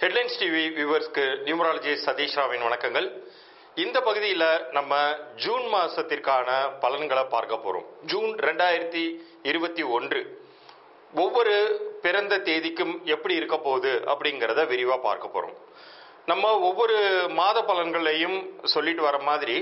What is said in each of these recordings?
headlines TV வியூவர்ஸ்க்கு numerology Satish ராவின் வணக்கங்கள் இந்த பகுதியில் நம்ம ஜூன் மாசத்திற்கான பலன்களை பார்க்க போறோம் ஜூன் ரெண்டாயிரத்தி இருபத்தி ஒன்று ஒவ்வொரு பிறந்த தேதிக்கும் எப்படி இருக்க போகுது அப்படிங்கிறத விரிவாக பார்க்க போறோம் நம்ம ஒவ்வொரு மாத பலன்களையும் சொல்லிட்டு வர மாதிரி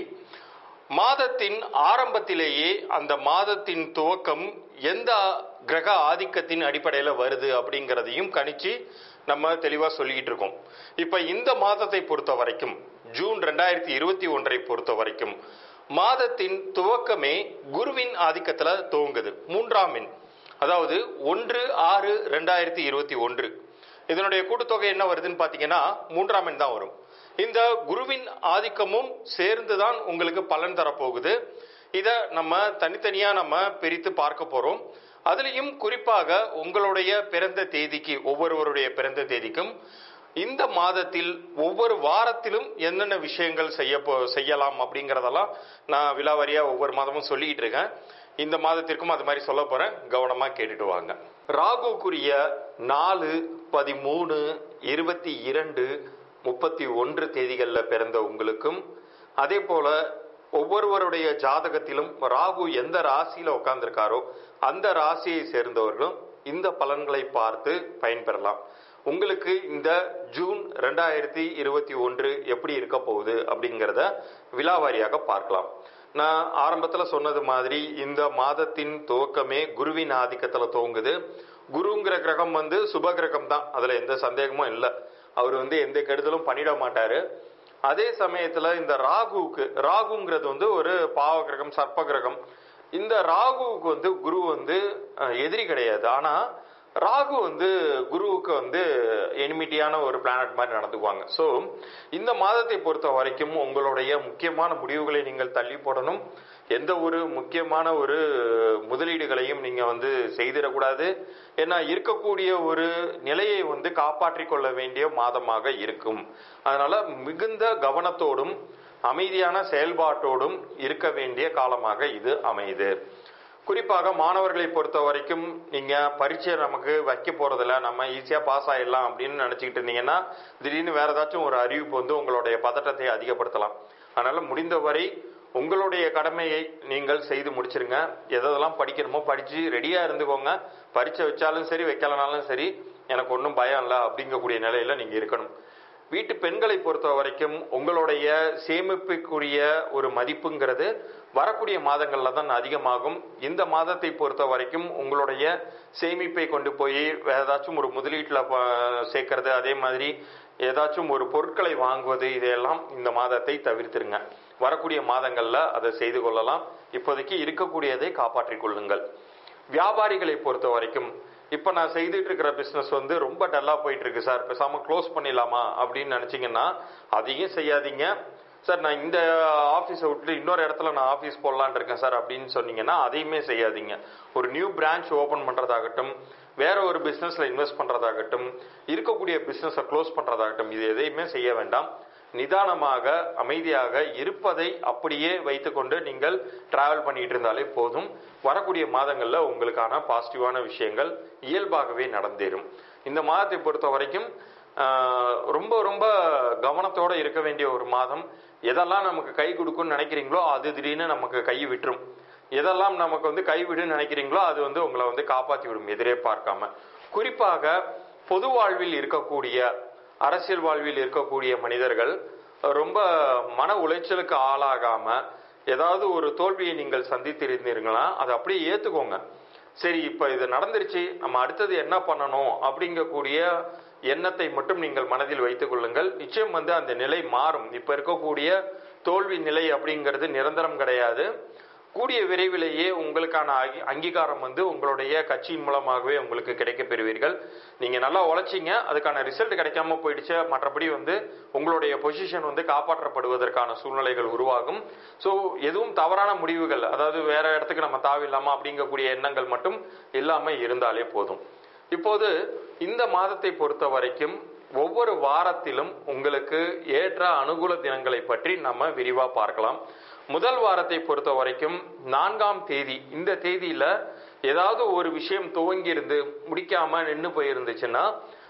மாதத்தின் ஆரம்பத்திலேயே அந்த மாதத்தின் துவக்கம் எந்த கிரக ஆதிக்கத்தின் அடிப்படையில் வருது அப்படிங்கிறதையும் கணிச்சு நம்ம தெளிவாக சொல்லிக்கிட்டு இருக்கோம் இப்போ இந்த மாதத்தை பொறுத்த வரைக்கும் ஜூன் ரெண்டாயிரத்தி இருபத்தி ஒன்றை பொறுத்த வரைக்கும் மாதத்தின் துவக்கமே குருவின் ஆதிக்கத்தில் துவங்குது மூன்றாம் எண் அதாவது ஒன்று ஆறு ரெண்டாயிரத்தி இருபத்தி ஒன்று இதனுடைய கூட்டுத்தொகை என்ன வருதுன்னு பார்த்தீங்கன்னா மூன்றாம் எண் தான் வரும் இந்த குருவின் ஆதிக்கமும் சேர்ந்து தான் உங்களுக்கு பலன் தரப்போகுது இதை நம்ம தனித்தனியாக நம்ம பிரித்து பார்க்க போகிறோம் அதுலேயும் குறிப்பாக உங்களுடைய பிறந்த தேதிக்கு ஒவ்வொருவருடைய பிறந்த தேதிக்கும் இந்த மாதத்தில் ஒவ்வொரு வாரத்திலும் என்னென்ன விஷயங்கள் செய்ய போ செய்யலாம் அப்படிங்கிறதெல்லாம் நான் விலாவாரியாக ஒவ்வொரு மாதமும் சொல்லிக்கிட்டு இருக்கேன் இந்த மாதத்திற்கும் அது மாதிரி சொல்ல போகிறேன் கவனமாக கேட்டுட்டு வாங்க ராகுக்குரிய நாலு பதிமூணு இருபத்தி இரண்டு முப்பத்தி ஒன்று தேதிகளில் பிறந்த உங்களுக்கும் அதே போல ஒவ்வொருவருடைய ஜாதகத்திலும் ராகு எந்த ராசியில உட்கார்ந்திருக்காரோ அந்த ராசியை சேர்ந்தவர்களும் இந்த பலன்களை பார்த்து பயன்பெறலாம் உங்களுக்கு இந்த ஜூன் ரெண்டாயிரத்தி இருபத்தி ஒன்று எப்படி இருக்க போகுது அப்படிங்கிறத விலாவாரியாக பார்க்கலாம் நான் ஆரம்பத்தில் சொன்னது மாதிரி இந்த மாதத்தின் துவக்கமே குருவின் ஆதிக்கத்தில் துவங்குது குருங்கிற கிரகம் வந்து சுப கிரகம் தான் அதில் எந்த சந்தேகமும் இல்லை அவர் வந்து எந்த கெடுதலும் பண்ணிட மாட்டாரு அதே சமயத்துல இந்த ராகுவுக்கு ராகுங்கிறது வந்து ஒரு பாவ கிரகம் சர்ப்ப கிரகம் இந்த ராகுவுக்கு வந்து குரு வந்து அஹ், எதிரி கிடையாது ஆனா ராகு வந்து குருவுக்கு வந்து எனிமிட்டியான ஒரு பிளானட் மாதிரி நடந்துக்குவாங்க ஸோ இந்த மாதத்தை பொறுத்த வரைக்கும் உங்களுடைய முக்கியமான முடிவுகளை நீங்கள் தள்ளி போடணும் எந்த ஒரு முக்கியமான ஒரு முதலீடுகளையும் நீங்க வந்து செய்திடக்கூடாது ஏன்னா இருக்கக்கூடிய ஒரு நிலையை வந்து காப்பாற்றிக் கொள்ள வேண்டிய மாதமாக இருக்கும் அதனால மிகுந்த கவனத்தோடும் அமைதியான செயல்பாட்டோடும் இருக்க வேண்டிய காலமாக இது அமையுது குறிப்பாக மாணவர்களை பொறுத்த வரைக்கும் நீங்க பரீட்சை நமக்கு வைக்க போறதில்ல நம்ம ஈஸியா பாஸ் ஆயிடலாம் அப்படின்னு நினைச்சுக்கிட்டு இருந்தீங்கன்னா திடீர்னு வேற ஏதாச்சும் ஒரு அறிவிப்பு வந்து உங்களுடைய பதட்டத்தை அதிகப்படுத்தலாம் அதனால முடிந்தவரை உங்களுடைய கடமையை நீங்கள் செய்து முடிச்சிருங்க எதெல்லாம் படிக்கணுமோ படிச்சு ரெடியா இருந்துக்கோங்க பரீட்சை வச்சாலும் சரி வைக்கலனாலும் சரி எனக்கு ஒன்றும் பயம் இல்லை அப்படிங்கக்கூடிய நிலையில நீங்க இருக்கணும் வீட்டு பெண்களை பொறுத்த வரைக்கும் உங்களுடைய சேமிப்புக்குரிய ஒரு மதிப்புங்கிறது வரக்கூடிய மாதங்கள்ல தான் அதிகமாகும் இந்த மாதத்தை பொறுத்த வரைக்கும் உங்களுடைய சேமிப்பை கொண்டு போய் வேற ஏதாச்சும் ஒரு முதலீட்டில் சேர்க்கறது அதே மாதிரி ஏதாச்சும் ஒரு பொருட்களை வாங்குவது இதையெல்லாம் இந்த மாதத்தை தவிர்த்திருங்க வரக்கூடிய மாதங்கள்ல அதை செய்து கொள்ளலாம் இப்போதைக்கு இருக்கக்கூடியதை காப்பாற்றிக் கொள்ளுங்கள் வியாபாரிகளை பொறுத்த வரைக்கும் இப்போ நான் செய்துட்டு இருக்கிற பிஸ்னஸ் வந்து ரொம்ப டல்லாக போயிட்டு இருக்கு சார் பேசாம க்ளோஸ் பண்ணிடலாமா அப்படின்னு நினச்சிங்கன்னா அதையும் செய்யாதீங்க சார் நான் இந்த ஆஃபீஸை விட்டு இன்னொரு இடத்துல நான் ஆஃபீஸ் போடலான் இருக்கேன் சார் அப்படின்னு சொன்னீங்கன்னா அதையுமே செய்யாதீங்க ஒரு நியூ பிரான்ச் ஓப்பன் பண்ணுறதாகட்டும் வேற ஒரு பிஸ்னஸில் இன்வெஸ்ட் பண்ணுறதாகட்டும் இருக்கக்கூடிய பிஸ்னஸை க்ளோஸ் பண்ணுறதாகட்டும் இது எதையுமே செய்ய வேண்டாம் நிதானமாக அமைதியாக இருப்பதை அப்படியே வைத்துக்கொண்டு நீங்கள் டிராவல் பண்ணிட்டு இருந்தாலே போதும் வரக்கூடிய மாதங்கள்ல உங்களுக்கான பாசிட்டிவான விஷயங்கள் இயல்பாகவே நடந்தேறும் இந்த மாதத்தை பொறுத்த வரைக்கும் ஆஹ், ரொம்ப ரொம்ப கவனத்தோட இருக்க வேண்டிய ஒரு மாதம் எதெல்லாம் நமக்கு கை கொடுக்கும்னு நினைக்கிறீங்களோ அது திடீர்னு நமக்கு கை விட்டுரும் எதெல்லாம் நமக்கு வந்து கைவிடுன்னு நினைக்கிறீங்களோ அது வந்து உங்களை வந்து காப்பாற்றி விடும் எதிரே பார்க்காம குறிப்பாக பொது வாழ்வில் இருக்கக்கூடிய அரசியல் வாழ்வில் இருக்கக்கூடிய மனிதர்கள் ரொம்ப மன உளைச்சலுக்கு ஆளாகாம ஏதாவது ஒரு தோல்வியை நீங்கள் சந்தித்திருந்தீர்களா அதை அப்படியே ஏத்துக்கோங்க சரி இப்ப இது நடந்துருச்சு நம்ம அடுத்தது என்ன பண்ணணும் அப்படிங்கக்கூடிய எண்ணத்தை மட்டும் நீங்கள் மனதில் வைத்துக் கொள்ளுங்கள் நிச்சயம் வந்து அந்த நிலை மாறும் இப்ப இருக்கக்கூடிய தோல்வி நிலை அப்படிங்கிறது நிரந்தரம் கிடையாது கூடிய விரைவிலேயே உங்களுக்கான அங்கி- அங்கீகாரம் வந்து உங்களுடைய கட்சியின் மூலமாகவே உங்களுக்கு கிடைக்க பெறுவீர்கள் நீங்க நல்லா உழைச்சிங்க அதுக்கான ரிசல்ட் கிடைக்காம போயிடுச்சு மற்றபடி வந்து உங்களுடைய பொசிஷன் வந்து காப்பாற்றப்படுவதற்கான சூழ்நிலைகள் உருவாகும் ஸோ எதுவும் தவறான முடிவுகள் அதாவது வேற இடத்துக்கு நம்ம தாவில்லாமா அப்படிங்கக்கூடிய எண்ணங்கள் மட்டும் இல்லாம இருந்தாலே போதும் இப்போது இந்த மாதத்தை பொறுத்த வரைக்கும் ஒவ்வொரு வாரத்திலும் உங்களுக்கு ஏற்ற அனுகூல தினங்களை பற்றி நம்ம விரிவா பார்க்கலாம் முதல் வாரத்தை பொறுத்த வரைக்கும் நான்காம் தேதி இந்த தேதியில ஏதாவது ஒரு விஷயம் துவங்கி இருந்து முடிக்காம நின்று போயிருந்துச்சுன்னா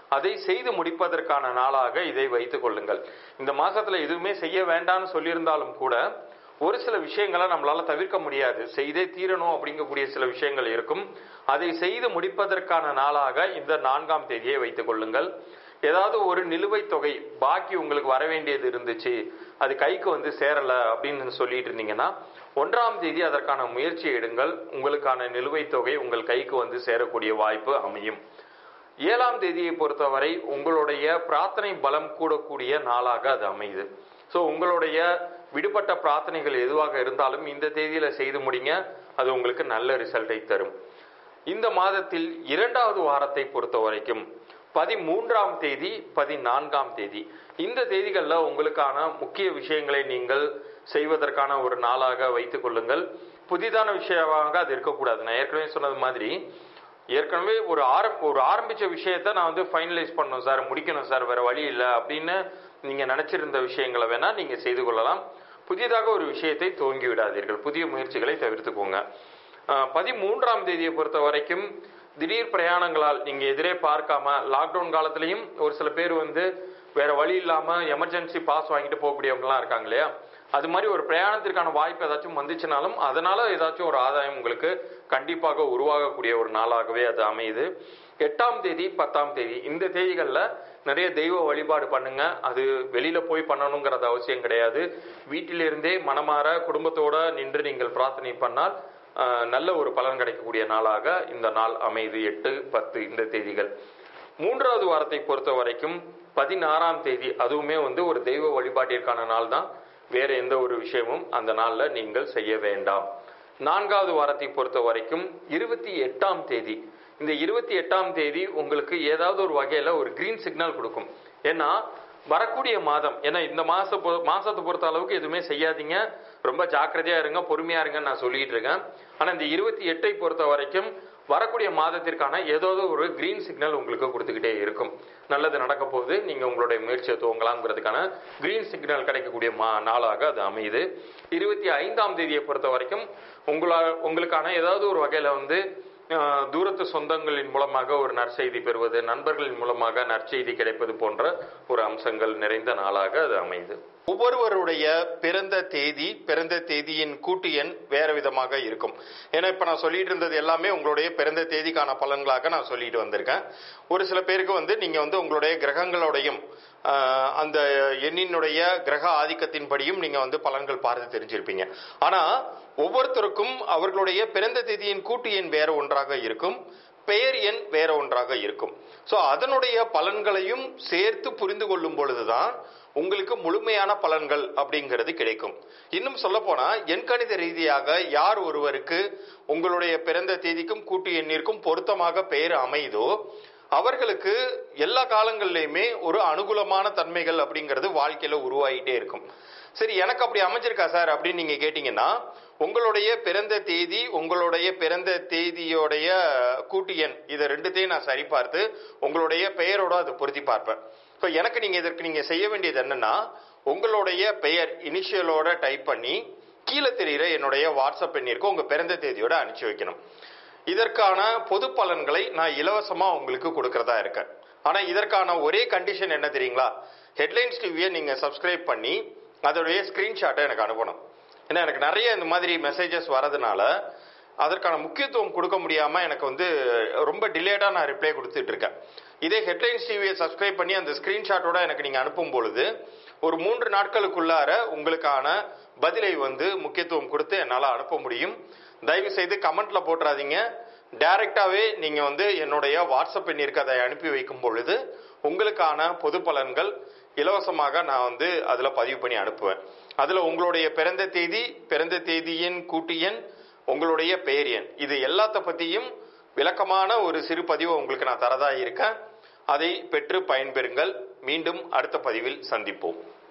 அதை செய்து முடிப்பதற்கான நாளாக இதை வைத்துக் கொள்ளுங்கள் இந்த மாசத்துல எதுவுமே செய்ய வேண்டாம்னு சொல்லியிருந்தாலும் கூட ஒரு சில விஷயங்களை நம்மளால தவிர்க்க முடியாது செய்தே தீரணும் அப்படிங்கக்கூடிய சில விஷயங்கள் இருக்கும் அதை செய்து முடிப்பதற்கான நாளாக இந்த நான்காம் தேதியை வைத்துக் கொள்ளுங்கள் ஏதாவது ஒரு நிலுவைத் தொகை பாக்கி உங்களுக்கு வர வேண்டியது இருந்துச்சு அது கைக்கு வந்து சேரல அப்படின்னு சொல்லிட்டு இருந்தீங்கன்னா ஒன்றாம் தேதி அதற்கான முயற்சி எடுங்கள் உங்களுக்கான நிலுவைத் தொகை உங்கள் கைக்கு வந்து சேரக்கூடிய வாய்ப்பு அமையும் ஏழாம் தேதியை பொறுத்தவரை உங்களுடைய பிரார்த்தனை பலம் கூடக்கூடிய நாளாக அது அமையுது ஸோ உங்களுடைய விடுபட்ட பிரார்த்தனைகள் எதுவாக இருந்தாலும் இந்த தேதியில செய்து முடிங்க அது உங்களுக்கு நல்ல ரிசல்ட்டை தரும் இந்த மாதத்தில் இரண்டாவது வாரத்தை பொறுத்த வரைக்கும் பதிமூன்றாம் தேதி பதினான்காம் தேதி இந்த தேதிகளில் உங்களுக்கான முக்கிய விஷயங்களை நீங்கள் செய்வதற்கான ஒரு நாளாக வைத்துக் கொள்ளுங்கள் புதிதான விஷயமாக அது இருக்கக்கூடாது நான் ஏற்கனவே சொன்னது மாதிரி ஏற்கனவே ஒரு ஆரம் ஒரு ஆரம்பிச்ச விஷயத்த நான் வந்து ஃபைனலைஸ் பண்ணணும் சார் முடிக்கணும் சார் வேற வழி இல்லை அப்படின்னு நீங்க நினைச்சிருந்த விஷயங்களை வேணா நீங்க செய்து கொள்ளலாம் புதிதாக ஒரு விஷயத்தை துவங்கி விடாதீர்கள் புதிய முயற்சிகளை தவிர்த்துக்கோங்க ஆஹ் பதிமூன்றாம் தேதியை பொறுத்த வரைக்கும் திடீர் பிரயாணங்களால் நீங்க எதிரே பார்க்காம லாக்டவுன் காலத்திலையும் ஒரு சில பேர் வந்து வேற வழி இல்லாம எமர்ஜென்சி பாஸ் வாங்கிட்டு போகக்கூடியவங்கலாம் இருக்காங்க இல்லையா அது மாதிரி ஒரு பிரயாணத்திற்கான வாய்ப்பு ஏதாச்சும் வந்துச்சுனாலும் அதனால ஏதாச்சும் ஒரு ஆதாயம் உங்களுக்கு கண்டிப்பாக உருவாகக்கூடிய ஒரு நாளாகவே அது அமையுது எட்டாம் தேதி பத்தாம் தேதி இந்த தேதிகளில் நிறைய தெய்வ வழிபாடு பண்ணுங்க அது வெளியில போய் பண்ணணுங்கிறது அவசியம் கிடையாது வீட்டிலிருந்தே மனமாற குடும்பத்தோட நின்று நீங்கள் பிரார்த்தனை பண்ணால் ஆஹ், நல்ல ஒரு பலன் கிடைக்கக்கூடிய நாளாக இந்த நாள் அமையுது எட்டு பத்து இந்த தேதிகள் மூன்றாவது வாரத்தை பொறுத்த வரைக்கும் பதினாறாம் தேதி அதுவுமே வந்து ஒரு தெய்வ வழிபாட்டிற்கான நாள் தான் வேற எந்த ஒரு விஷயமும் அந்த நாள்ல நீங்கள் செய்ய வேண்டாம் நான்காவது வாரத்தை பொறுத்த வரைக்கும் இருபத்தி எட்டாம் தேதி இந்த இருபத்தி எட்டாம் தேதி உங்களுக்கு ஏதாவது ஒரு வகையில ஒரு கிரீன் சிக்னல் கொடுக்கும் ஏன்னா வரக்கூடிய மாதம் ஏன்னா இந்த மாச பொ- மாசத்தை பொறுத்த அளவுக்கு எதுவுமே செய்யாதீங்க ரொம்ப ஜாக்கிரதையா இருங்க பொறுமையா இருங்கன்னு நான் சொல்லிட்டு இருக்கேன் ஆனா இந்த இருபத்தி எட்டை பொறுத்த வரைக்கும் வரக்கூடிய மாதத்திற்கான ஏதாவது ஒரு கிரீன் சிக்னல் உங்களுக்கு கொடுத்துக்கிட்டே இருக்கும் நல்லது நடக்க போகுது நீங்க உங்களுடைய முயற்சியை துவங்கலாம்ங்கிறதுக்கான கிரீன் சிக்னல் கிடைக்கக்கூடிய மா நாளாக அது அமையுது இருபத்தி ஐந்தாம் தேதியை பொறுத்த வரைக்கும் உங்களா உங்களுக்கான ஏதாவது ஒரு வகையில வந்து ஆஹ், தூரத்து சொந்தங்களின் மூலமாக ஒரு நற்செய்தி பெறுவது நண்பர்களின் மூலமாக நற்செய்தி கிடைப்பது போன்ற ஒரு அம்சங்கள் நிறைந்த நாளாக அது அமையுது ஒவ்வொருவருடைய பிறந்த தேதி பிறந்த தேதியின் கூட்டு எண் வேற விதமாக இருக்கும் ஏன்னா இப்ப நான் சொல்லிட்டு இருந்தது எல்லாமே உங்களுடைய பிறந்த தேதிக்கான பலன்களாக நான் சொல்லிட்டு வந்திருக்கேன் ஒரு சில பேருக்கு வந்து நீங்க வந்து உங்களுடைய கிரகங்களோடையும் ஆஹ், அந்த எண்ணினுடைய கிரக ஆதிக்கத்தின்படியும் நீங்க வந்து பலன்கள் பார்த்து தெரிஞ்சிருப்பீங்க ஆனா ஒவ்வொருத்தருக்கும் அவர்களுடைய பிறந்த தேதியின் கூட்டு எண் வேற ஒன்றாக இருக்கும் பெயர் எண் வேற ஒன்றாக இருக்கும் சோ அதனுடைய பலன்களையும் சேர்த்து புரிந்து கொள்ளும் பொழுதுதான் உங்களுக்கு முழுமையான பலன்கள் அப்படிங்கிறது கிடைக்கும் இன்னும் சொல்ல போனா எண்கணித ரீதியாக யார் ஒருவருக்கு உங்களுடைய பிறந்த தேதிக்கும் கூட்டு எண்ணிற்கும் பொருத்தமாக பெயர் அமையுதோ அவர்களுக்கு எல்லா காலங்கள்லயுமே ஒரு அனுகூலமான தன்மைகள் அப்படிங்கிறது வாழ்க்கையில உருவாகிட்டே இருக்கும் சரி எனக்கு அப்படி அமைஞ்சிருக்கா சார் அப்படின்னு நீங்க கேட்டீங்கன்னா உங்களுடைய பிறந்த தேதி உங்களுடைய பிறந்த தேதியோடைய கூட்டு எண் இதை ரெண்டுத்தையும் நான் சரி பார்த்து உங்களுடைய பெயரோட அதை பொருத்தி பார்ப்பேன் ஸோ எனக்கு நீங்க இதற்கு நீங்க செய்ய வேண்டியது என்னன்னா உங்களுடைய பெயர் இனிஷியலோட டைப் பண்ணி கீழே தெரிகிற என்னுடைய வாட்ஸ்அப் எண்ணிற்கு உங்க பிறந்த தேதியோட அனுப்பிச்சு வைக்கணும் இதற்கான பொது பலன்களை நான் இலவசமா உங்களுக்கு கொடுக்கறதா இருக்கேன் ஆனா இதற்கான ஒரே கண்டிஷன் என்ன தெரியுங்களா ஹெட்லைன்ஸ் டிவியை நீங்க சப்ஸ்கிரைப் பண்ணி அதோடைய ஸ்கிரீன்ஷாட்டை எனக்கு அனுப்பணும் ஏன்னா எனக்கு நிறைய இந்த மாதிரி மெசேஜஸ் வரதுனால அதற்கான முக்கியத்துவம் கொடுக்க முடியாம எனக்கு வந்து ரொம்ப டிலேடா நான் ரிப்ளை கொடுத்துட்டு இருக்கேன் இதே ஹெட்லைன்ஸ் டிவியை சப்ஸ்கிரைப் பண்ணி அந்த ஸ்கிரீன்ஷாட்டோட எனக்கு நீங்க அனுப்பும் பொழுது ஒரு மூன்று நாட்களுக்குள்ளார உங்களுக்கான பதிலை வந்து முக்கியத்துவம் கொடுத்து என்னால் அனுப்ப முடியும் தயவு செய்து கமெண்ட்ல போட்டுறாதீங்க டைரக்டாவே நீங்க வந்து என்னுடைய வாட்ஸ்அப் எண்ணிற்கு அதை அனுப்பி வைக்கும் பொழுது உங்களுக்கான பொது பலன்கள் இலவசமாக நான் வந்து அதுல பதிவு பண்ணி அனுப்புவேன் அதுல உங்களுடைய பிறந்த தேதி பிறந்த தேதியின் கூட்டு எண் உங்களுடைய பெயர் எண் இது எல்லாத்த பத்தியும் விளக்கமான ஒரு சிறு பதிவை உங்களுக்கு நான் தரதா இருக்கேன் அதை பெற்று பயன்பெறுங்கள் மீண்டும் அடுத்த பதிவில் சந்திப்போம்